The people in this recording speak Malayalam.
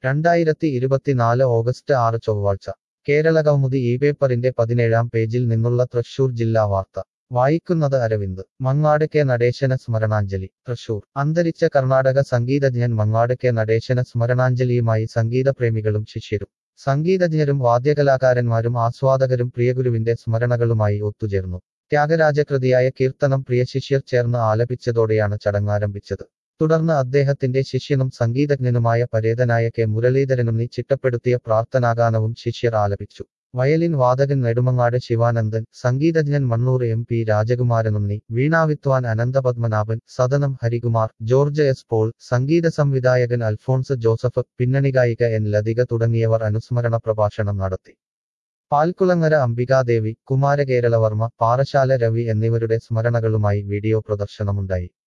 രണ്ടായിരത്തി ഇരുപത്തിനാല് ഓഗസ്റ്റ് ആറ് ചൊവ്വാഴ്ച കേരള കൗമുദി ഈ പേപ്പറിന്റെ പതിനേഴാം പേജിൽ നിന്നുള്ള തൃശൂർ ജില്ലാ വാർത്ത വായിക്കുന്നത് അരവിന്ദ് മങ്ങാട് കെ നടേശന സ്മരണാഞ്ജലി തൃശൂർ അന്തരിച്ച കർണാടക സംഗീതജ്ഞൻ മങ്ങാട് കെ നടേശന സ്മരണാഞ്ജലിയുമായി സംഗീതപ്രേമികളും ശിഷ്യരും സംഗീതജ്ഞരും വാദ്യകലാകാരന്മാരും ആസ്വാദകരും പ്രിയഗുരുവിന്റെ സ്മരണകളുമായി ഒത്തുചേർന്നു ത്യാഗരാജകൃതിയായ കീർത്തനം പ്രിയ ശിഷ്യർ ചേർന്ന് ആലപിച്ചതോടെയാണ് ചടങ്ങാരംഭിച്ചത് തുടർന്ന് അദ്ദേഹത്തിന്റെ ശിഷ്യനും സംഗീതജ്ഞനുമായ പരേതനായ കെ മുരളീധരനുണ്ണി ചിട്ടപ്പെടുത്തിയ പ്രാർത്ഥനാഗാനവും ശിഷ്യർ ആലപിച്ചു വയലിൻ വാദകൻ നെടുമങ്ങാട് ശിവാനന്ദൻ സംഗീതജ്ഞൻ മണ്ണൂർ എം പി രാജകുമാരനുണ്ണി വീണാവിത്വാൻ അനന്തപത്മനാഭൻ സദനം ഹരികുമാർ ജോർജ് എസ് പോൾ സംഗീത സംവിധായകൻ അൽഫോൺസ് ജോസഫ് പിന്നണിഗായിക എൻ ലതിക തുടങ്ങിയവർ അനുസ്മരണ പ്രഭാഷണം നടത്തി പാൽക്കുളങ്ങര അംബികാദേവി കുമാരകേരളവർമ്മ പാറശാല രവി എന്നിവരുടെ സ്മരണകളുമായി വീഡിയോ പ്രദർശനമുണ്ടായി